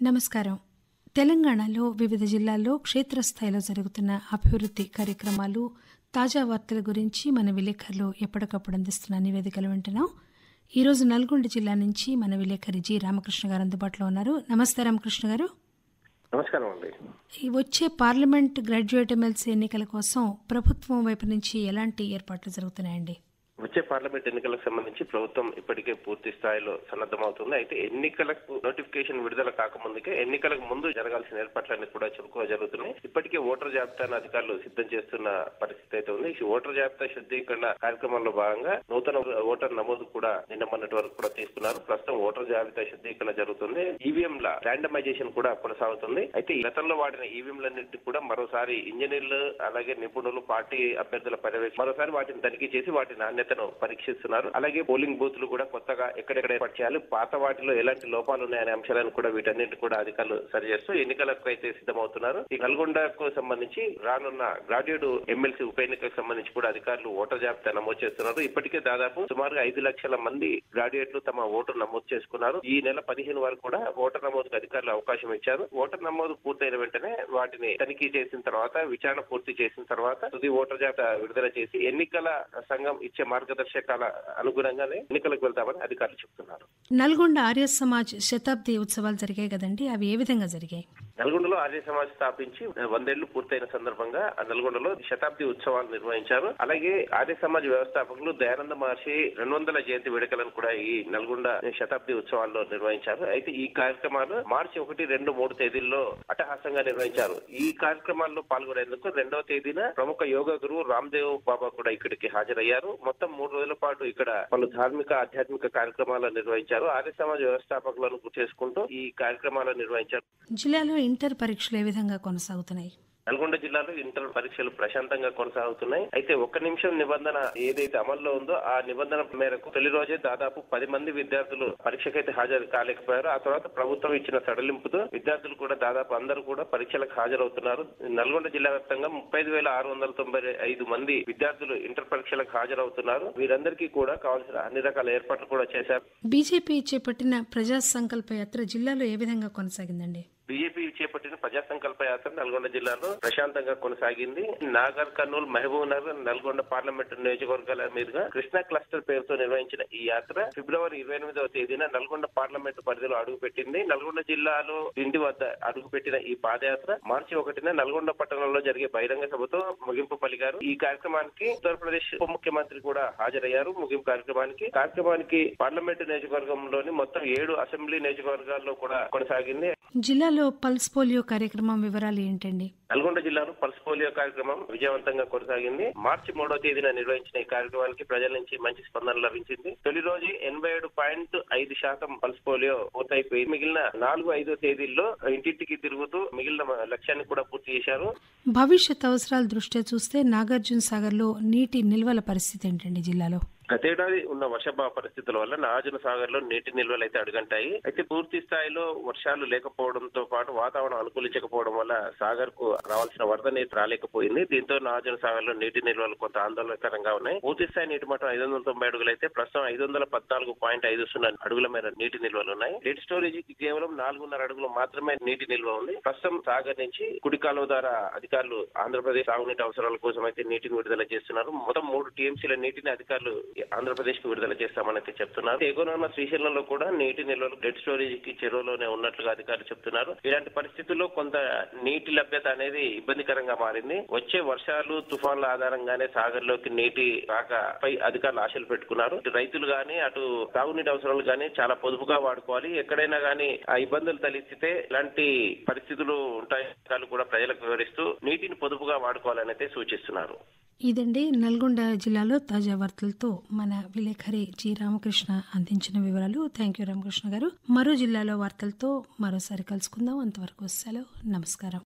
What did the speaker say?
నమస్కారం తెలంగాణలో వివిధ జిల్లాల్లో క్షేత్రస్థాయిలో జరుగుతున్న అభివృద్ది కార్యక్రమాలు తాజా వార్తల గురించి మన విలేకరులు ఎప్పటికప్పుడు అందిస్తున్న నివేదికలు వింటున్నాం ఈరోజు నల్గొండ జిల్లా నుంచి మన విలేకరి జి రామకృష్ణ గారు అందుబాటులో ఉన్నారు నమస్తే రామకృష్ణ గారు నమస్కారం అండి ఈ వచ్చే పార్లమెంట్ గ్రాడ్యుయేట్ ఎమ్మెల్సీ ఎన్నికల కోసం ప్రభుత్వం వైపు నుంచి ఎలాంటి ఏర్పాట్లు జరుగుతున్నాయండి వచ్చే పార్లమెంట్ ఎన్నికలకు సంబంధించి ప్రభుత్వం ఇప్పటికే పూర్తి స్థాయిలో సన్నద్దమవుతుంది అయితే ఎన్నికలకు నోటిఫికేషన్ విడుదల కాకముందుకే ఎన్నికలకు ముందు జరగాల్సిన ఏర్పాట్లన్నీ కూడా చురుకుగా జరుగుతున్నాయి ఇప్పటికే ఓటర్ జాబితాను అధికారులు సిద్ధం చేస్తున్న పరిస్థితి అయితే ఉంది ఈ ఓటర్ జాబితా శుద్ధీకరణ కార్యక్రమంలో భాగంగా నూతన ఓటర్ నమోదు కూడా నిన్న మొన్నటి వరకు కూడా తీసుకున్నారు ప్రస్తుతం ఓటర్ జాబితా శుద్ధీకరణ జరుగుతుంది ఈవీఎంల ర్యాండమైజేషన్ కూడా కొనసాగుతుంది అయితే ఈ గతంలో వాడిన ఈవీఎంలన్నింటినీ కూడా మరోసారి ఇంజనీర్లు అలాగే నిపుణులు పార్టీ అభ్యర్థుల పర్యవేక్షణ మరోసారి వాటిని తనిఖీ చేసి వాటి నాణ్యతను పరీక్షిస్తున్నారు అలాగే పోలింగ్ బూత్లు కూడా కొత్తగా ఎక్కడెక్కడ ఏర్పాటు చేయాలి పాత వాటిలో ఎలాంటి లోపాలు ఉన్నాయనే అంశాలను కూడా వీటన్నింటిని కూడా అధికారులు సరిచేస్తూ ఎన్నికలకు అయితే సిద్ధమవుతున్నారు ఈ నల్గొండకు సంబంధించి రానున్న గ్రాడ్యుయేట్ ఎమ్మెల్సీ ఉప ఎన్నికకు సంబంధించి కూడా అధికారులు ఓటర్ జాబితా నమోదు చేస్తున్నారు ఇప్పటికే దాదాపు సుమారుగా ఐదు లక్షల మంది గ్రాడ్యుయేట్లు తమ ఓటు నమోదు చేసుకున్నారు ఈ నెల పదిహేను వరకు కూడా ఓటర్ నమోదుకు అధికారులు అవకాశం ఇచ్చారు ఓటర్ నమోదు పూర్తయిన వెంటనే వాటిని తనిఖీ చేసిన తర్వాత విచారణ పూర్తి చేసిన తర్వాత తుది ఓటర్ జాబితా విడుదల చేసి ఎన్నికల సంఘం ఇచ్చే మార్గదర్శకాల అనుగుణంగానే ఎన్నికలకు వెళ్తామని అధికారులు చెబుతున్నారు నల్గొండ ఆర్య సమాజ్ శతాబ్ది ఉత్సవాలు జరిగాయి కదండి అవి ఏ విధంగా జరిగాయి నల్గొండలో ఆర్య సమాజ్ స్థాపించి వందేళ్లు పూర్తయిన సందర్భంగా ఆ నల్గొండలో శతాబ్ది ఉత్సవాలు నిర్వహించారు అలాగే ఆర్య సమాజ్ వ్యవస్థాపకులు దయానంద మహర్షి రెండు వందల జయంతి వేడుకలను కూడా ఈ నల్గొండ శతాబ్ది ఉత్సవాల్లో నిర్వహించారు అయితే ఈ కార్యక్రమాలు మార్చి ఒకటి రెండు మూడు తేదీల్లో అట్టహాసంగా నిర్వహించారు ఈ కార్యక్రమాల్లో పాల్గొనేందుకు రెండవ తేదీన ప్రముఖ యోగా గురువు రామ్దేవ్ బాబా కూడా ఇక్కడికి హాజరయ్యారు మొత్తం మూడు రోజుల పాటు ఇక్కడ పలు ధార్మిక ఆధ్యాత్మిక కార్యక్రమాలు నిర్వహించారు ఆర్య సమాజ్ వ్యవస్థాపకులను గుర్తు చేసుకుంటూ ఈ కార్యక్రమాలు నిర్వహించారు జిల్లాలో ఇంటర్ పరీక్షలు ఏ విధంగా కొనసాగుతున్నాయి నల్గొండ జిల్లాలో ఇంటర్ పరీక్షలు ప్రశాంతంగా కొనసాగుతున్నాయి అయితే ఒక్క నిమిషం నిబంధన ఏదైతే అమల్లో ఉందో ఆ నిబంధన మేరకు తొలి రోజే దాదాపు పది మంది విద్యార్థులు పరీక్షకైతే హాజరు కాలేకపోయారు ఆ తర్వాత ప్రభుత్వం ఇచ్చిన సడలింపుతో విద్యార్థులు కూడా దాదాపు అందరూ కూడా పరీక్షలకు హాజరవుతున్నారు నల్గొండ జిల్లా వ్యాప్తంగా ముప్పై ఐదు వేల ఆరు వందల తొంభై ఐదు మంది విద్యార్థులు ఇంటర్ పరీక్షలకు హాజరవుతున్నారు వీరందరికీ కూడా కావాల్సిన అన్ని రకాల ఏర్పాట్లు కూడా చేశారు బీజేపీ చేపట్టిన ప్రజా సంకల్ప యాత్ర జిల్లాలో ఏ విధంగా కొనసాగిందండి బీజేపీ చేపట్టిన ప్రజా సంకల్ప యాత్ర నల్గొండ జిల్లాలో ప్రశాంతంగా కొనసాగింది నాగర్ కర్నూలు మహబూబ్ నగర్ నల్గొండ పార్లమెంటు నియోజకవర్గాల మీదుగా కృష్ణా క్లస్టర్ పేరుతో నిర్వహించిన ఈ యాత్ర ఫిబ్రవరి ఇరవై ఎనిమిదవ తేదీన నల్గొండ పార్లమెంటు పరిధిలో అడుగుపెట్టింది నల్గొండ జిల్లాలో ఇంటి వద్ద అడుగుపెట్టిన ఈ పాదయాత్ర మార్చి ఒకటిన నల్గొండ పట్టణంలో జరిగే బహిరంగ సభతో ముగింపు పలికారు ఈ కార్యక్రమానికి ఉత్తరప్రదేశ్ ఉప ముఖ్యమంత్రి కూడా హాజరయ్యారు ముగింపు కార్యక్రమానికి కార్యక్రమానికి పార్లమెంటు నియోజకవర్గంలోని మొత్తం ఏడు అసెంబ్లీ నియోజకవర్గాల్లో కూడా కొనసాగింది జిల్లాలో పల్స్ పోలియో కార్యక్రమం వివరాలు ఏంటండి నల్గొండ జిల్లాలో పల్స్ పోలియో కార్యక్రమం విజయవంతంగా కొనసాగింది మార్చి మూడో తేదీన నిర్వహించిన ఈ కార్యక్రమానికి ప్రజల నుంచి మంచి స్పందన లభించింది తొలి రోజు ఎనభై ఏడు పాయింట్ ఐదు శాతం పల్స్ పోలియో పూర్తయిపోయి మిగిలిన నాలుగు ఐదో తేదీల్లో ఇంటింటికి తిరుగుతూ మిగిలిన లక్ష్యాన్ని కూడా పూర్తి చేశారు భవిష్యత్ అవసరాల దృష్ట్యా చూస్తే నాగార్జున సాగర్ లో నీటి నిల్వల పరిస్థితి ఏంటండి జిల్లాలో గతేడాది ఉన్న వర్షాభావ పరిస్థితుల వల్ల నాగార్జున సాగర్ లో నీటి నిల్వలు అయితే అడుగంటాయి అయితే పూర్తి స్థాయిలో వర్షాలు లేకపోవడంతో పాటు వాతావరణం అనుకూలించకపోవడం వల్ల సాగర్ కు రావాల్సిన వరద నీరు రాలేకపోయింది దీంతో నాగార్జున సాగర్ లో నీటి నిల్వలు కొంత ఆందోళనకరంగా ఉన్నాయి పూర్తి స్థాయి నీటి మట్టం ఐదు వందల తొంభై అడుగులు అయితే ప్రస్తుతం ఐదు వందల పద్నాలుగు పాయింట్ ఐదు సున్నా అడుగుల మేర నీటి నిల్వలు ఉన్నాయి డెడ్ స్టోరేజ్ కి కేవలం నాలుగున్నర అడుగులు మాత్రమే నీటి నిల్వ ఉంది ప్రస్తుతం సాగర్ నుంచి కుడి కాలువ ద్వారా అధికారులు ఆంధ్రప్రదేశ్ సాగునీటి అవసరాల కోసం అయితే నీటిని విడుదల చేస్తున్నారు మొత్తం మూడు టీఎంసీల నీటిని అధికారులు ఆంధ్రప్రదేశ్ కు విడుదల చేస్తామని అయితే చెప్తున్నారు ఎగువనున్న శ్రీశైలంలో కూడా నీటి నిల్వలు డెడ్ స్టోరేజ్ కి చెరువులోనే ఉన్నట్లుగా అధికారులు చెప్తున్నారు ఇలాంటి పరిస్థితుల్లో కొంత నీటి లభ్యత అనేది ఇబ్బందికరంగా మారింది వచ్చే వర్షాలు తుఫాన్ల ఆధారంగానే సాగర్ లోకి నీటి రాకపై అధికారులు ఆశలు పెట్టుకున్నారు ఇటు రైతులు గాని అటు తాగునీటి అవసరాలు గాని చాలా పొదుపుగా వాడుకోవాలి ఎక్కడైనా గానీ ఆ ఇబ్బందులు తలెత్తితే ఇలాంటి పరిస్థితులు ఉంటాయి అధికారులు కూడా ప్రజలకు వివరిస్తూ నీటిని పొదుపుగా వాడుకోవాలని అయితే సూచిస్తున్నారు ఇదండి నల్గొండ జిల్లాలో తాజా వార్తలతో మన విలేకరి జి రామకృష్ణ అందించిన వివరాలు థ్యాంక్ యూ రామకృష్ణ గారు మరో జిల్లాలో వార్తలతో మరోసారి కలుసుకుందాం అంతవరకు సెలవు నమస్కారం